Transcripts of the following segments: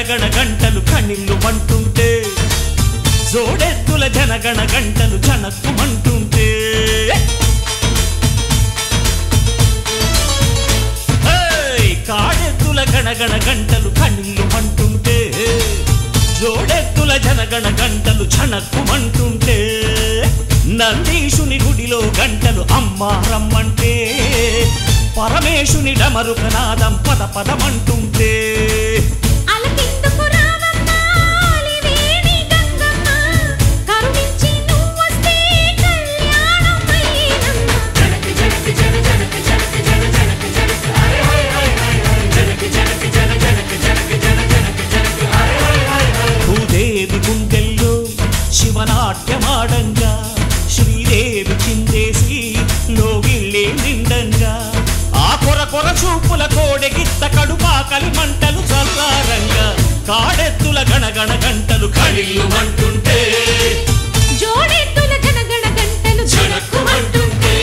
గణగణ గంటలు కణిల్లు మంటుంటే జోడెత్తుల జనగణ గంటలు జనక్కుమంటుంటే ఏయ్! కాడెత్తుల గణగణ గంటలు కణిల్లు మంటుంటే జోడెత్తుల జనగణ గంటలు చణక్కుమంటుంటే నందీశుని గుడిలో గంటలు అమ్మా రమ్మంటే పరమేశుని డమరుకనాదం పద పదమంటుంటే అలకిందుకు రావమ్మ అలివేణి గంగమ్మ కరుణించి నువ్వొస్తే కళ్యాణం అయ్యేనమ్మ భూదేవి గుండెల్లో శివనాట్యమాడంగా శ్రీదేవి చిందేసి లోగిళ్ళే నిండంగా ఆ కొర కొర చూపుల కోడెగిత్త కడుపాకలి మంటలు చల్లారంగా కాడెత్తుల గణగణ గంటలు కళిల్లు మంటుంటే జోడెత్తుల గణగణ గంటలు జనక్కుమంటుంటే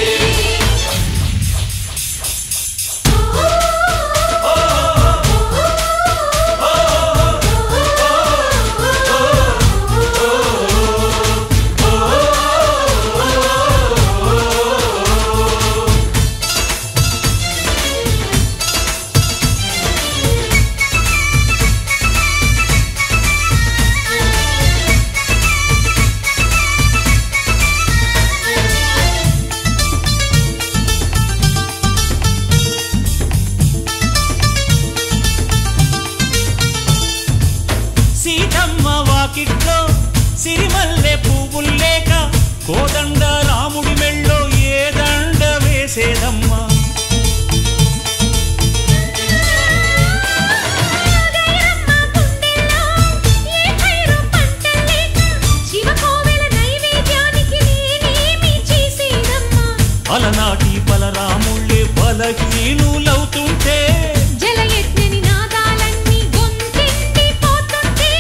సీతమ్మ వాకిట్లో సిరిమల్లె పువ్వుల్లేక కోదండ రాముడి మెళ్ళో ఏ దండ వేసేదమ్మా గైరమ్మ గుండెల్లో ఏ భైరు పంటలేక శివకోవెల నైవేద్యానికి నేనేమి చేసేదమ్మా అలనాటి బలరాముళ్ళే బలహీనులవుతుంటే జలయజ్ఞని నాదాలన్నీ గొంతెండి పోతుంటే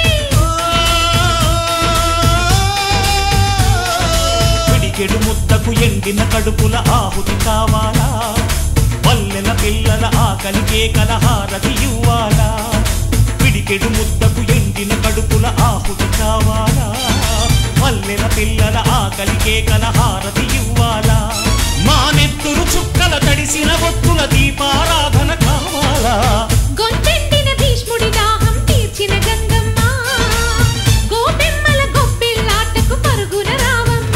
పిడికెడు ముద్దకు ఎండిన కడుపుల ఆహుతి కావాలా పల్లెల పిల్లల ఆకలికే కలహారతి ఇవ్వాలా పిడికెడు ముద్దకు ఎండిన కడుపుల ఆహుతి కావాలా పల్లెల పిల్లల ఆకలికే కలహారతి ఇవ్వాలా మా నెత్తురు చుక్కల తడిసిన ఒత్తుల దీపారాధన కావాలా గొంతెండిన భీష్ముడి దాహం తీర్చిన గంగమ్మ గోపెమ్మల గొప్పిల్లాటకు పరుగున రావమ్మ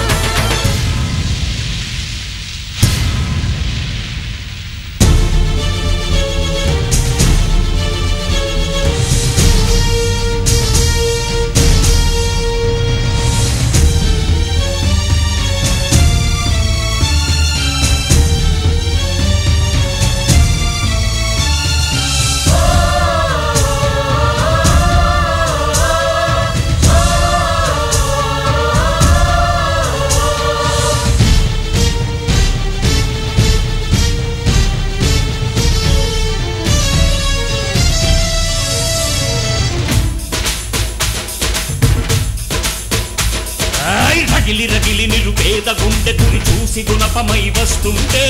ఆయ్ రగిలి రగిలి నిరుపేద గుండె గురి చూసి గుణపమై వస్తుంటే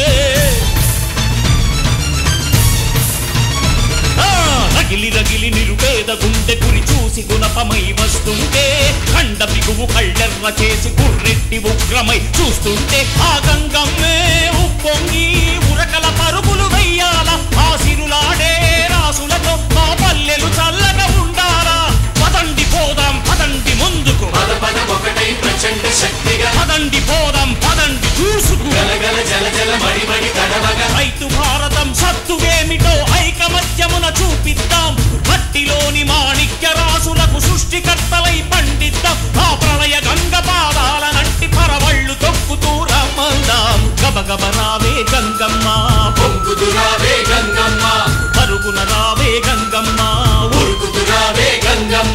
ఆ, రగిలి రగిలి నిరుపేద గుండె గురి చూసి గుణపమై వస్తుంటే కండ బిగువు కళ్ళెర్ర చేసి కుర్రెట్టి ఉగ్రమై చూస్తుంటే ఆ గంగమ్మే ఉప్పొంగి ఉరకల పరుగులు వెయ్యాల ఆ సిరులాడే రాసులతో మా పల్లెలు చల్లగా ఉండాలా పదండి పోదాం పదండి ముందుకు పద పద ఒకటై ప్రచండ శక్తిగా పదండి పోదాం పదండి చూసుకు గలగల జల జల మడి మడి తడవగా రైతు భారతం సత్తువేమిటో ఐకమత్యమున చూపిద్దాం మట్టిలోని మాణిక్య రాసులకు సృష్టికర్తలై పండిద్దాం ఆ ప్రళయ గంగ పాదాల నంటి పరవళ్ళు తొక్కుతూ రమ్మందాం గబగబ రావే గంగమ్మ పొంగుదురావే గంగమ్మ పరుగున రావే గంగమ్మ ఉరుకుదురావే గంగమ్మ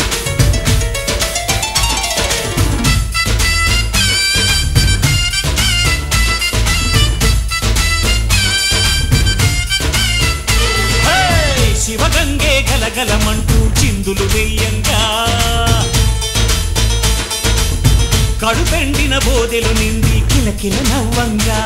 ఆ బోదెలు నిండి కిలకిల నవ్వంగా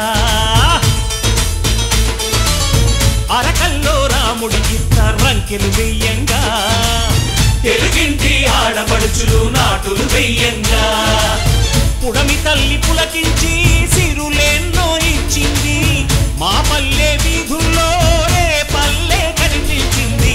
అరకల్లో రాముడికి రంకెలు వెయ్యంగా తెలుగింటి ఆడపడుచులు నాటులు వెయ్యంగా పుడమి తల్లి పులకించి సిరులెన్నో ఇచ్చింది మా పల్లె వీధుల్లో రే పల్లె కనిపించింది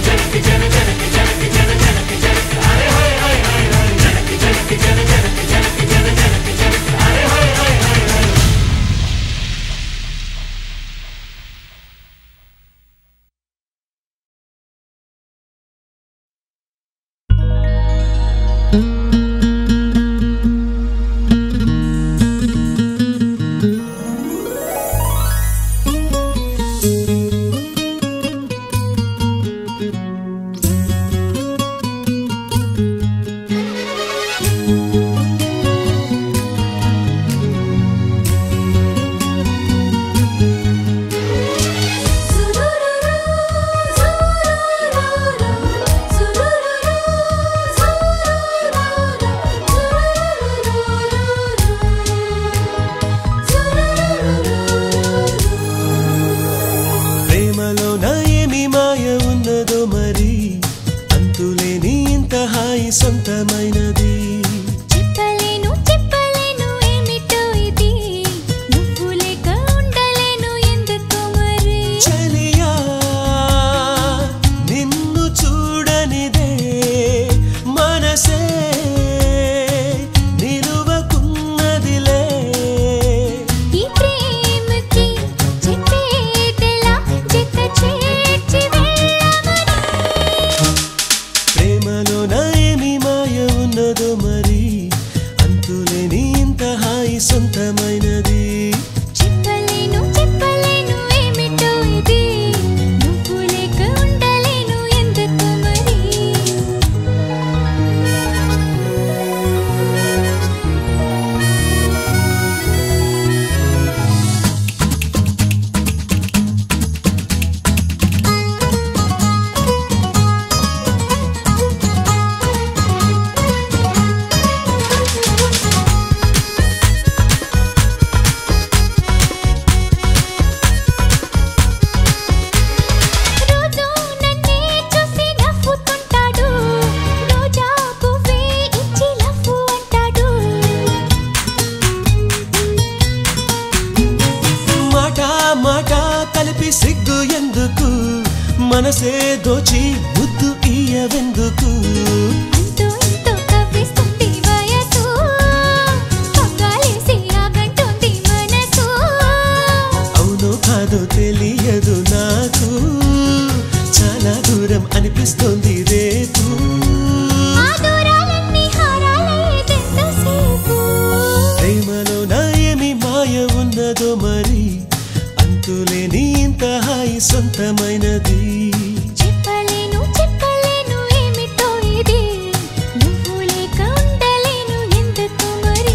ప్రేమలో నా ఏమి మాయ ఉన్నదో మరి అంతులేని ఇంత హాయి సొంతమైనది చెప్పలేను చెప్పలేను ఏమిటో ఇది నువ్వు లేక ఉండలేను ఎందుకు మరి చలియా నిన్ను చూడనిదే మనసే నిలువకున్నదిలే ఈ ప్రేమకి చెప్పేదెలా జత చేర్చి వెళ్ళమని ప్రేమలో నా ఏమి మాయ ఉన్నదో మరి అంతులేని ఇంత హాయి సొంతమైనది చెప్పలేను చెప్పలేను ఏమిటో ఇది నువ్వు లేక ఉండలేను ఎందుకు మరి రోజు నన్నే చూసి నవ్వుతుంటాడు రోజా పువ్వే ఇచ్చి లవ్వు అంటాడు మాట మాట కలిపి సిగ్గు ఎందుకు మనసే దోచి ముద్దు ఇయ్యవెందుకు అంతో ఇంతో కవ్విస్తుంది వయసు పగ్గాలేసి ఆగంటుంది మనసు అవునో కాదో తెలియదు నాకు చాలా దూరం అనిపిస్తోంది రేపు ఆ దూరాలన్నీ హారాలయ్యేదెంతసేపు ప్రేమలో నా ఏమి మాయ ఉన్నదో మరి అంతులేని ఇంత హాయి సొంతమైనది చెప్పలేను చెప్పలేను ఏమిటో ఇది నువ్వు లేక ఉండలేను ఎందుకు మరి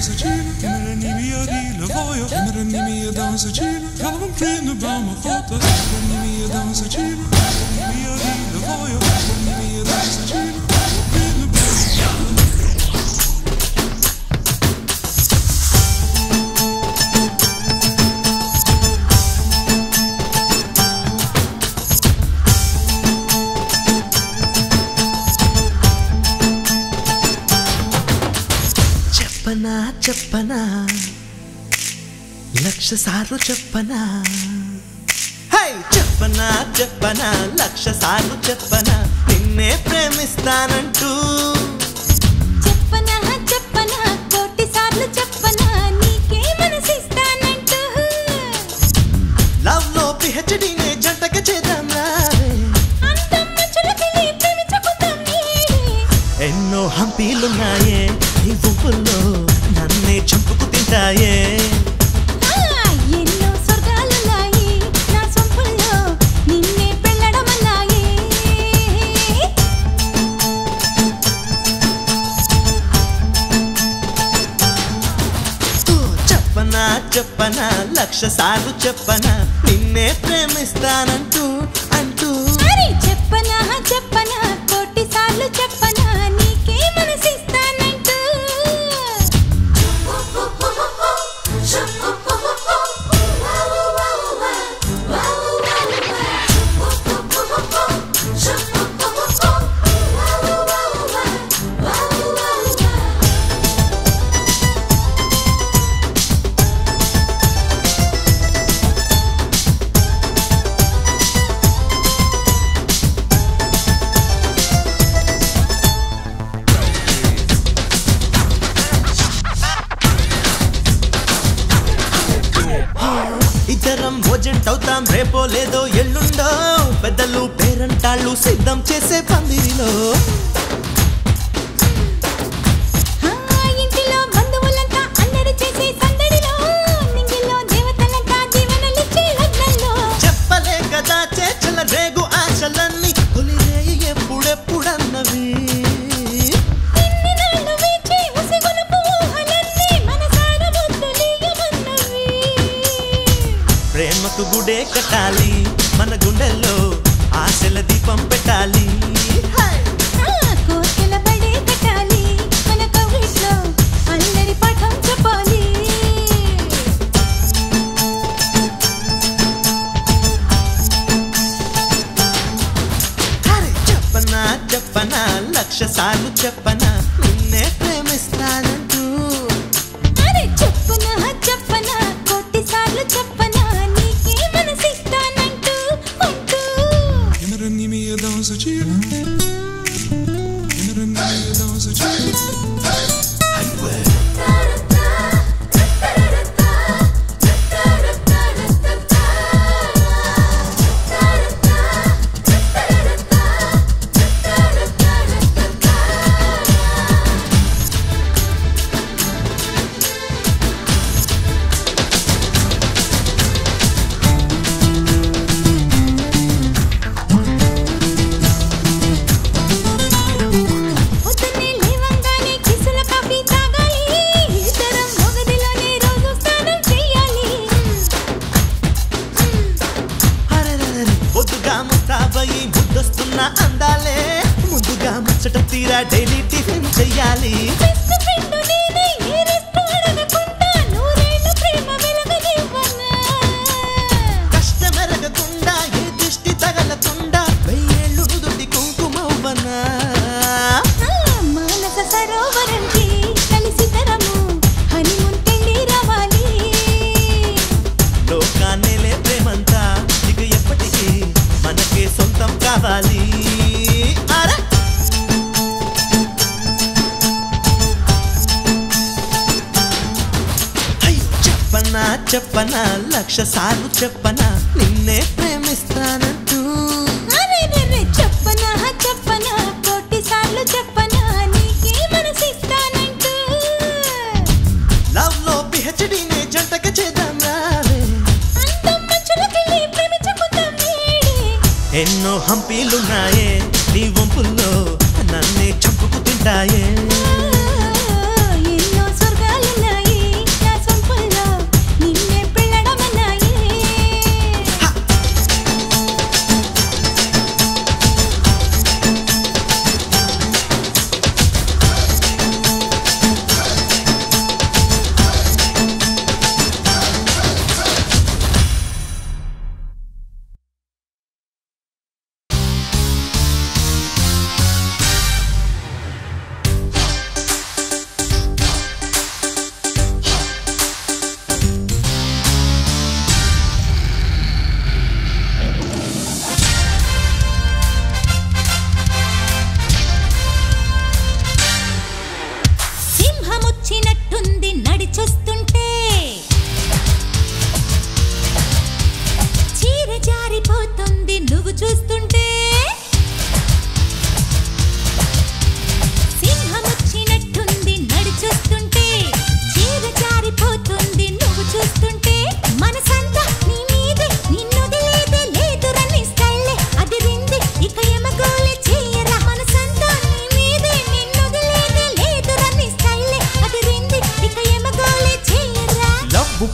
dansa chile, kinderen niet meer hielen voor je. Kinderen niet meer dansen chile, gaan we vrienden bij me gotten. Kinderen niet meer dansen chile, niet meer hielen voor je. Kinderen niet meer dansen chile, vrienden bij me gotten. చెప్పనా చెప్పనా లక్ష సార్లు చెప్పనా high చెప్పనా చెప్పనా లక్ష సార్లు చెప్పనా నిన్నే ప్రేమిస్తానంటూ చెప్పనా చెప్పనా కోటి సార్లు చెప్పనా నీకే మనసిస్తానంటూ లవ్ లో పిహెచ్డీనే జంటగా చేద్దాం రావే అంతమ్మ చులకని ప్రేమించుకుందాం నీడే ఎన్నో హంపీలున్నాయే ఈ గుంపుల్లో నన్నే చంపుకు తింటాయే ఆ, ఎన్నో స్వర్గాలున్నాయి నా సొంపుల్లో నిన్నే పెళ్ళడమన్నాయి ఊ, చెప్పనా చెప్పనా లక్ష సార్లు చెప్పనా నిన్నే ప్రేమిస్తానంటూ అంటూ అరే చెప్పనా చెప్పనా కోటి సార్లు చెప్పనా నీకే మనసిస్తానంటూ ఇద్దరం ఓజెంట్ అవుతాం రేపో లేదో ఎల్లుండో పెద్దలు పేరంటాళ్ళు సిద్ధం చేసే పందిరిలో ఆ, ఇంటిలో బంధువులంతా అల్లరి చేసే సందడిలో నింగిలో దేవతలంతా జీవనలిచ్చే లగ్నంలో చెప్పలే కదా చేచల రేగు ఆశలన్నీ తొలిరేయి ఎప్పుడెప్పుడన్నవి ఇన్ని నాళ్ళు వేచి ఉసిగొలుపు ఊహలన్నీ మనసార ముద్దులీయమన్నవి. ప్రేమకు గుడే కట్టాలి మన గుండెల్లో ఆశల దీపం పెట్టాలి హై! ఆ, కోర్కెల పడే కట్టాలి మన కవిట్లో అల్లరి పాఠం చెప్పాలి హరి చెప్పనా చెప్పనా లక్ష సార్లు చెప్పనా నిన్నే ప్రేమిస్తానంటూ అరే చెప్పనా చెప్పనా కోటి సార్లు చెప్పనా నీకే మనసిస్తానంటూ అంటూ Kinderen niet meer dansen chile. Kinderen niet meer dansen chile. పొద్దున్నే లేవంగానే కిసుల కాఫీ తాగాలి ఇద్దరం మొగదిలోనే రోజు స్నానం చెయ్యాలి హరరరరి, పొద్దుగా ముస్తాబయి ముద్దొస్తున్న అందాలే ముందుగా ముచ్చట తీరా డైలీ టిఫిన్ చెయ్యాలి బెస్ట్ ఫ్రెండ్ నేనే ఏ రెస్ట్ అడగకుండా నూరేళ్ళు ప్రేమ వెలగనివ్వనా కష్టమెరగకుండా ఏ దిష్టి తగలకుండా వెయ్యేళ్ళు నుదుటి కుంకుమవ్వనా ఆ, మానస సరోవరంకి కలిసి తరము హనీమూన్ పెళ్లి రావాలి లోకాన్నేలే ప్రేమంతా ఇక ఎప్పటికీ మనకే సొంతం కావాలి అరే! అయ్యో, చెప్పనా చెప్పనా లక్ష సార్లు చెప్పనా నిన్నే ప్రేమిస్తానంటూ అరే రే చెప్పనా చెప్పనా కోటి సార్లు చెప్పనా నీకే మనసిస్తానంటూ లవ్ లో పిహెచ్డీనే జంటగా చేద్దాం రావే అందమ్మ చులకని ప్రేమించుకుందాం నేడే ఎన్నో హంపీలున్నాయే నీ వంపుల్లో నన్నే చంపుకు తింటాయే ఎన్నో స్వర్గాలున్నాయి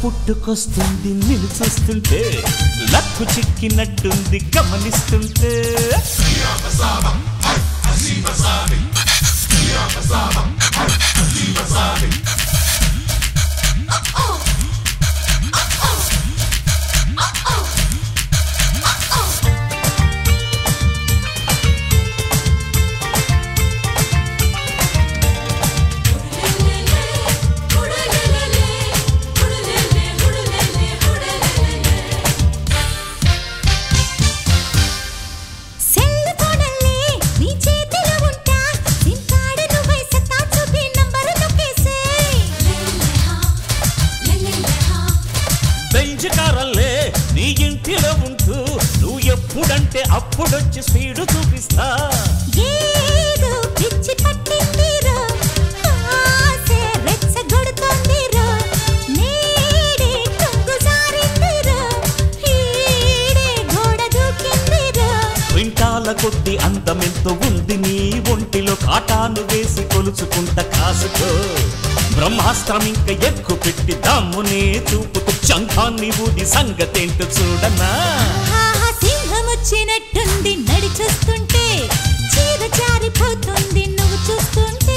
పుట్టుకొస్తుంది నిన్ను చూస్తుంటే లక్కు చిక్కినట్టుంది గమనిస్తుంటే సెల్లు తోడల్లే నీ చేతిలో ఉంటా సిమ్ కార్డు నువ్వై సత్తా చూపి నంబరు నొక్కేసే బెంచ్ కారల్లే నీ ఇంటిలో ఉంటూ నువ్వు ఎప్పుడంటే అప్పుడొచ్చి స్పీడు చూపిస్తా ఏదో పిచ్చి పట్టిందిరో ఆసే రెచ్చగొడుతోందిరో నేడే కొంగు జారిందిరో ఈడే గోడ దూకిందిరో క్వింటాల కొద్ది అందమెంతో ఉంది నీ ఒంటిలో కాటాను వేసి కొలుచుకుంట కాసుకో బ్రహ్మాస్త్రం ఇంక ఎక్కు పెట్టి దమ్మునే చూపుతూ శంఖాన్ని ఊది సంగతేంటో చూడనా ఆహా సింహం వచ్చినట్టుంది నడి చూస్తుంటే చీర జారిపోతుంది నువ్వు చూస్తుంటే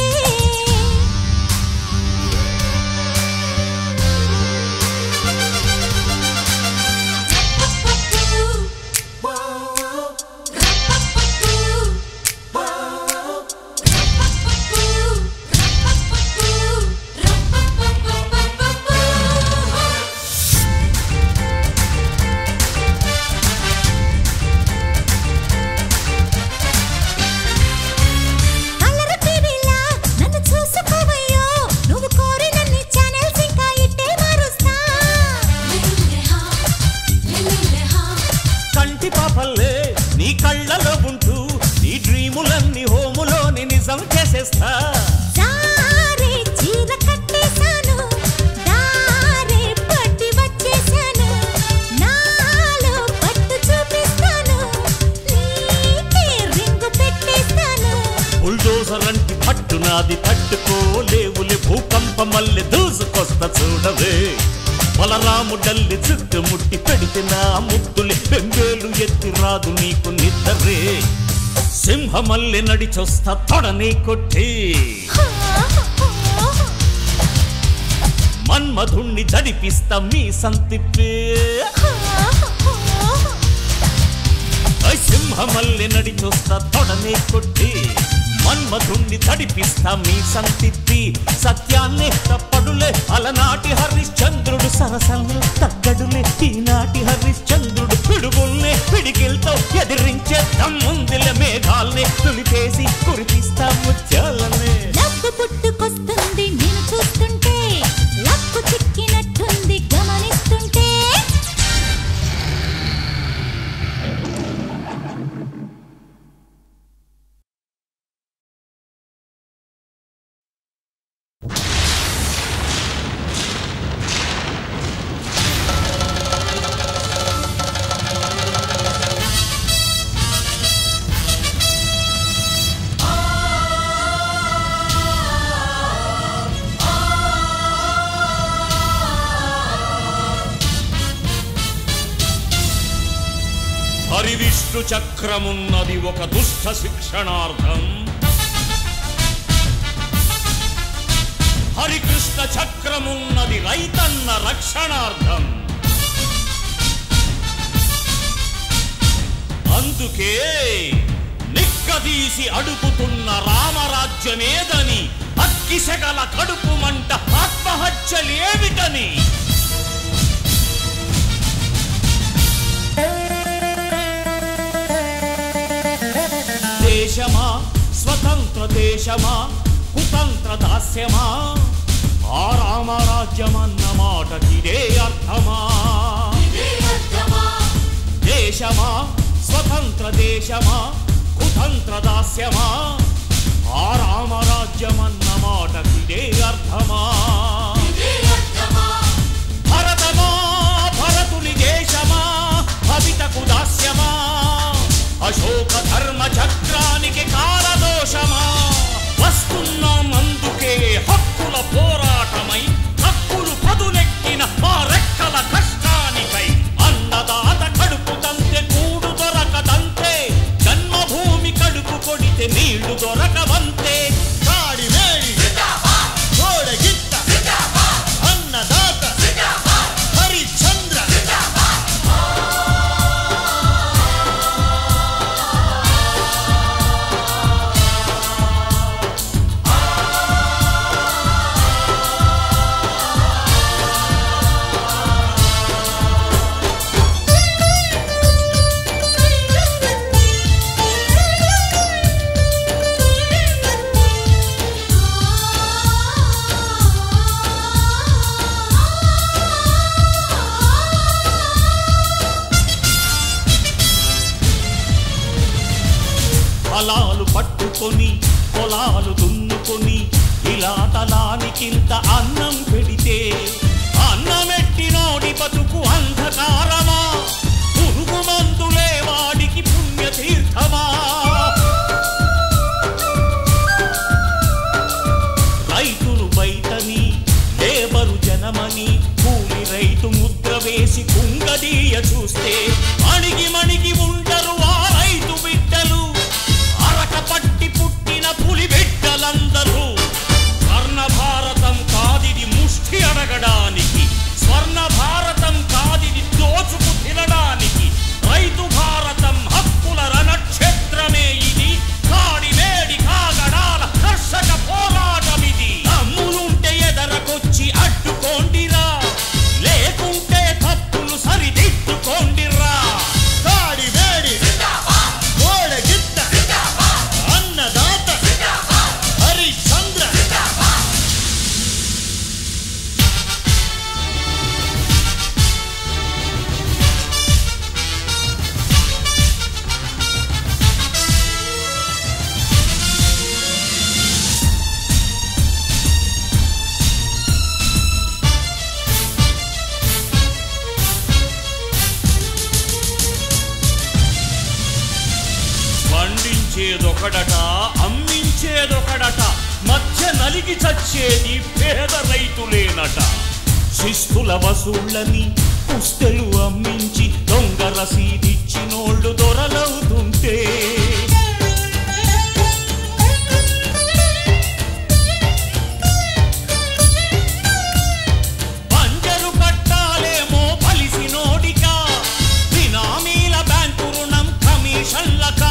కలర్ టీవీలా నన్ను చూసుకోవయ్యో నువ్వు కోరినన్ని ఛానల్స్ ఇంకా ఇట్టే మారుస్తా కంటి పాపల్లే నీ కళ్ళలో ఉంటూ నీ డ్రీములన్నీ హోములోని నిజం చేసేస్తా సారే చీర కట్టేశాను దారే పట్టి వచ్చేసాను నాలో పట్టు చూపిస్తాను నీకే రింగు పెట్టేస్తాను బుల్డోజర్ అంటే పట్టునాది తట్టుకోలేవులే భూకంప మల్లె దూసుకొస్తా చూడవే బలరాముడల్లి చుట్టుముట్టి పెడితే నా ముద్దులే బెంగేలు ఎత్తి రాదు నీకు నిద్రే సింహమల్లె నడిచొస్తా తొడని కొట్టి మన్మధుణ్ణి జడిపిస్తా మీ సంతిప్పే ఐ సింహమల్లె నడిచొస్తా తొడనే కొట్టి మన్మధుణ్ణి తడిపిస్తా మీ సంతిత్తి సత్యాన్నే తప్పడులే అలనాటి హరిశ్చంద్రుడు సరసల్ని తగ్గడులే ఈనాటి హరిశ్చంద్రుడు పిడుగుల్నే పిడికిల్తో ఎదిరించే దమ్ముందిల మేఘాల్ని తులిపేసి కురిపిస్తా ముత్యాలనే లవ్వు పుట్టుకొస్తుంది నేను చూస్తుంటే లక్కు చిక్కినట్టుంది గమనిస్తుంటే హరివిష్ణు చక్రమున్నది ఒక దుష్ట శిక్షణార్థం హరికృష్ణ చక్రమున్నది రైతన్న రక్షణార్థం అందుకే నిక్కదీసి అడుగుతున్న రామరాజ్యమేదని అక్కిసెగల కడుపు మంట ఆత్మహత్యలేమిటని దేశమా స్వతంత్ర దేశమా కుతంత్ర దాస్యమా ఆ రామరాజ్యమన్న మాటకిదే అర్థమా దేశమా స్వతంత్ర దేశమా కుతంత్ర దాస్యమా ఆ రామరాజ్యమన్న మాటకిదే అర్థమా భరతమా భరతుని దేశమా భవితకు దాస్యమా అశోక ధర్మ చక్రానికి కాలదోషమా వస్తున్నాం అందుకే హక్కుల పోరాటమై హక్కులు పదులెక్కిన మా రక్త పొలాలు దున్నుకొని ఇలా తలానికింత అన్నం పెడితే అన్నమెట్టినోడి బతుకు అంధకారమా పురుగు మందులే వాడికి పుణ్యతీర్థమా రైతులు బయటని లేబరు జనమని కూలి రైతు ముద్ర వేసి కుంగదీయ చూస్తే అణిగి మణిగి ఉండరు ఆ రైతు బిడ్డలు అరక పట్టి పుట్టిన పులి బిడ్డలందరూ స్వర్ణ భారతం కాదిది ముష్టి అడగడానికి స్వర్ణ భారతం కాదిది దోచుకు తినడానికి రైతు భారతం హక్కుల రణక్షేత్రమే ఇది కాడి వేడి కాగడాల కర్షక పోరాటమిది అమ్ములుంటే ఎదరకొచ్చి అడ్డుకోండిరా లేకుంటే తప్పులు సరిదిద్దుకోండిరా కాడి వేడి గోడగిత్త అన్నదాత హరిశ్చంద్ర పండించేదొకడట అమ్మించేదొకడట మధ్య నలిగి చచ్చేది పేద రైతులేనట శిస్తుల వసూళ్ళని పుస్తెలు అమ్మించి దొంగ రసీదిచ్చినోళ్ళు దొరలవుతుంటే పంజరు కట్టాలేమో పలిసినోడికా బినామీల బ్యాంకు రుణం కమిషన్లకా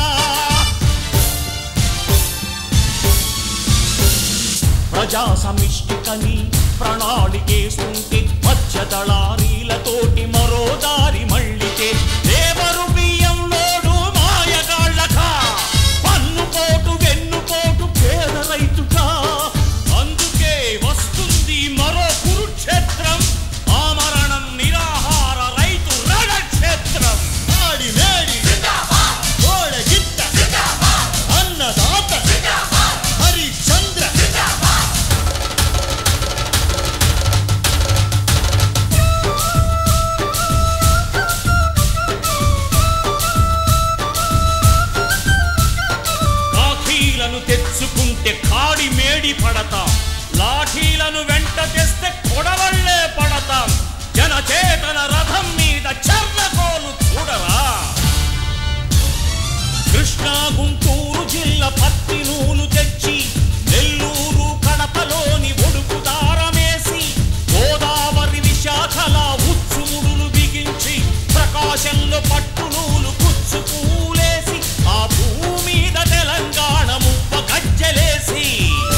ప్రజా సమిష్టికని ప్రణాళికేస్తుంటే మధ్య దళారీలతోటి మరో దారి మళ్ళితే లేబరు బియ్యం లోడు మాయగాళ్ళకా పన్ను పోటు వెన్ను పోటు పేద రైతుగా అందుకే వస్తుంది మరో కురుక్షేత్రం ఆమరణం నిరాహార రైతు రణక్షేత్రం ఆడి మేడి గోడగిత్త అన్నదాత హరిశ్చంద్ర లాఠీలను తెచ్చుకుంటే కాడి మేడి పడతాం లాఠీలను వెంట తెస్తే కొడవళ్ళే పడతాం జనచేతన రథం మీద చర్లకోలు చూడరా కృష్ణా గుంటూరు జిల్లా పత్తి నూలు తెచ్చి నెల్లూరు కడపలోని ఒడుకు దారమేసి గోదావరి విశాఖల ఉచ్చుముడులు బిగించి ప్రకాశంలో పట్టు నూలు కుచ్చు పూలేసి ఆ భూమి మీద తెలంగాణ ముప్ప గజ్జలేసి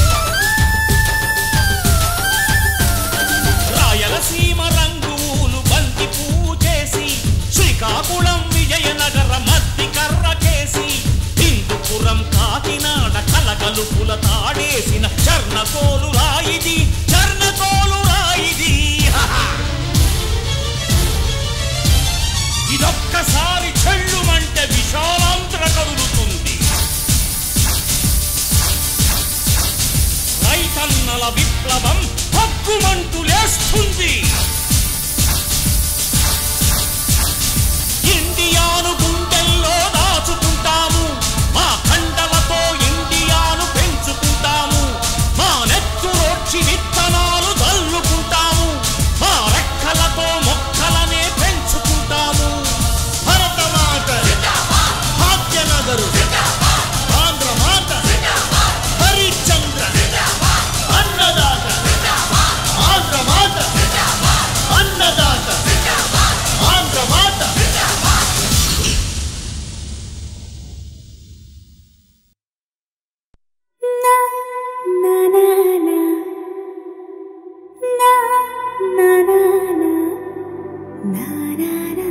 రాయలసీమ రంగులు బంతి పూచేసి శ్రీకాకుళం విజయనగర మద్ది కర్ర కేసి హిందూపురం కాకినాడ కలగలుపుల తాడేసిన చర్ణకోలు రాయిది చర్ణకోలు రాయిది హహ! ఇదొక్కసారి చెల్లుమంటే విశాలాంతర కదులుతుంది రైతన్నల విప్లవం హక్కుమంటూ లేస్తుంది ఇండియాను గుండెల్లో దాచుకుంటాము మా కండలతో ఇండియాను పెంచుకుంటాము మా నెత్తురోడ్చి విత్తనాలు చల్లుకుంటాము మా రెక్కలతో మొక్కలనే పెంచుకుంటాము భరతమాత భాగ్యనగరు ఆంధ్రమాత హరిశ్చంద్ర అన్నదాత ఆంధ్రమాత అన్నదాత ఆంధ్రమాత Na na na na na na na na na na na